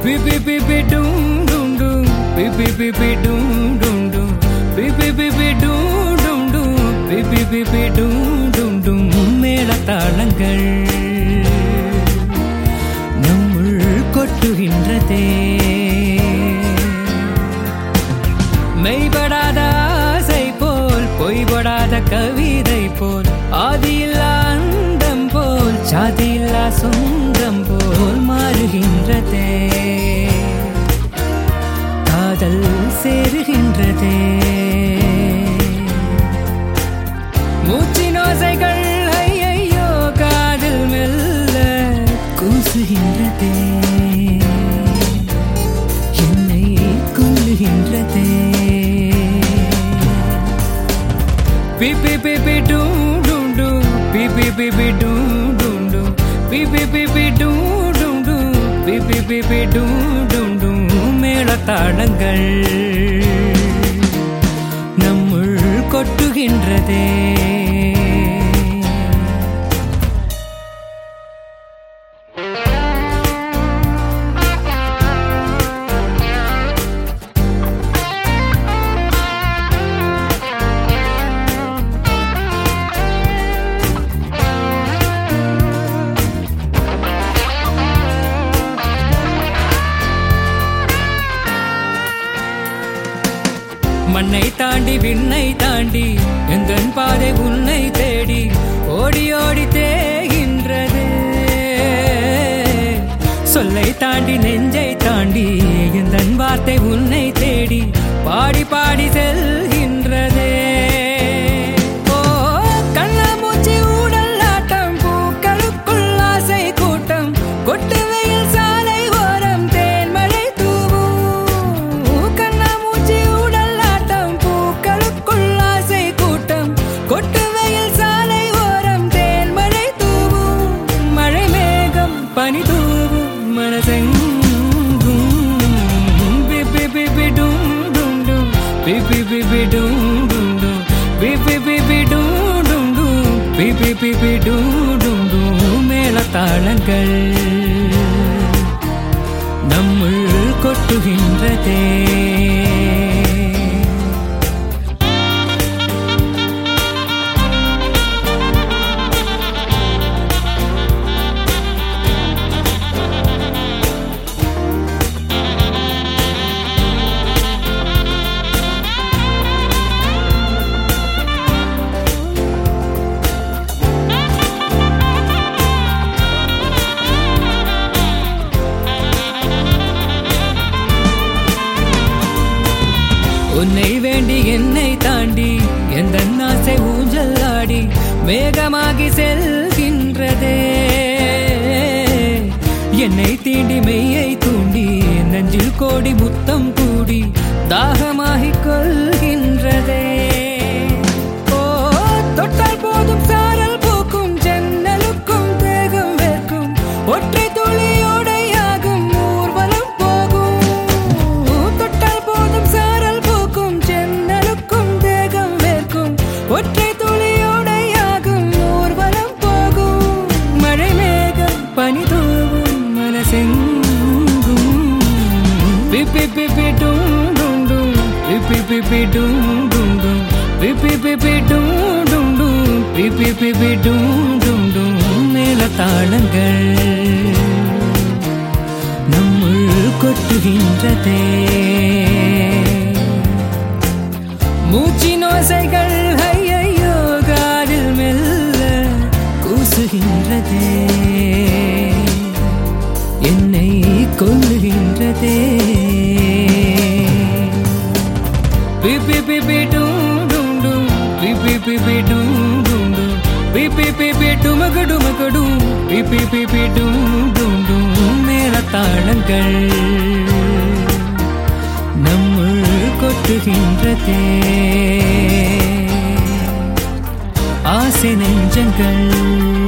B பி பி பி டும் டும் டும் பி பி பி பி டும் டும் டும் பி பி பி பி டும் டும் டும் பி பி பி பி டும் டும் டும் மேல தாளங்கள் நம்முள் கொட்டுகின்றதே மெய்படாத ஆசை போல் பொய்படாத கவிதை போல் ஆதியில்லா அந்தம் போல் சாதியில்லா சொந்தம் போல் மாறுகின்றதே காதல் சேருகின்றதே மூச்சின் ஓசைகள் ஐயையோ காதில் மெல்ல கூசுகின்றதே என்னை கொல்லுகின்றதே பி பி பி பி டும் டும் டும் பி பி பி பி டும் டும் டும் பி பி பி பி டும் டும் டும் பி பி பி பி டும் டும் டும் மேளத்தாளங்கள் நம்முள் கொட்டுகின்றதே மண்ணை தாண்டி விண்ணை தாண்டி எந்தன் பாதை உன்னை தேடி ஓடி ஓடி தேகின்றது சொல்லை தாண்டி நெஞ்சை தாண்டி எந்தன் வார்த்தை உன்னை தேடி பாடி பாடி செல்கின்றதே ஓ கண்ணாமூச்சி ஊடல் ஆட்டம் பூக்களுக்குள் ஆசை கூட்டம் கொட்டு வெயில் சாலை ஓரம் தேன்மழை தூவும் கண்ணாமூச்சி ஊடல் ஆட்டம் பூக்களுக்குள் ஆசை கூட்டம் கொட்டு வெயில் சாலை ஓரம் தேன்மழை தூவும் மழை மேகம் பனி தூவும் மனசெங்கும் பி பி பி பி டும் டும் டும் பி பி பி பி டும் டும் டும் பி பி பி பி டும் டும் டும் பி பி பி பி டும் டும் டும் மேளத்தாளங்கள் நம்முள் கொட்டுகின்றதே உன்னை வேண்டி என்னை தாண்டி எந்த ஆசை ஊஞ்சல் ஆடி வேகமாகி செல்கின்றதே என்னை தீண்டி மெய்யை தூண்டி நெஞ்சில் கோடி முத்தம் கூடி தாகமாகிக் கொள்கின்றதே ஓ தொட்டால் போதும் சாரல் பூக்கும் ஜன்னலுக்கும் தேகம் வேர்க்கும் ஒற்றை துளியோடையாகும் ஊர்வலம் போகும் தொட்டால் போதும் சாரல் பூக்கும் ஜன்னலுக்கும் தேகம் வேர்க்கும் ஒற்றை துளியோடையாகும் ஊர்வலம் போகும் மழை மேகம் பனி தூவும் மனசெங்கும் பி பி பி பி டும் டும் டும் பி பி பி பி டும் டும் டும் பி பி பி பி டும் டும் டும் பி பி பி பி டும் டும் டும் மேளத்தாளங்கள் நம்முள் கொட்டுகின்றதே மூச்சின் ஓசைகள் ஐயையோ காதில் மெல்ல கூசுகின்றதே என்னை கொல்லுகின்றதே பி பி பி பி டும் டும் டும் பி பி பி பி டும் டும் டும் பி பி பி பி டுமகு டுமகு டும் பி பி பி பி டும் டும் டும் மேளத்தாளங்கள் நம்முள் கொட்டுகின்றதே ஆசை நெஞ்சங்கள்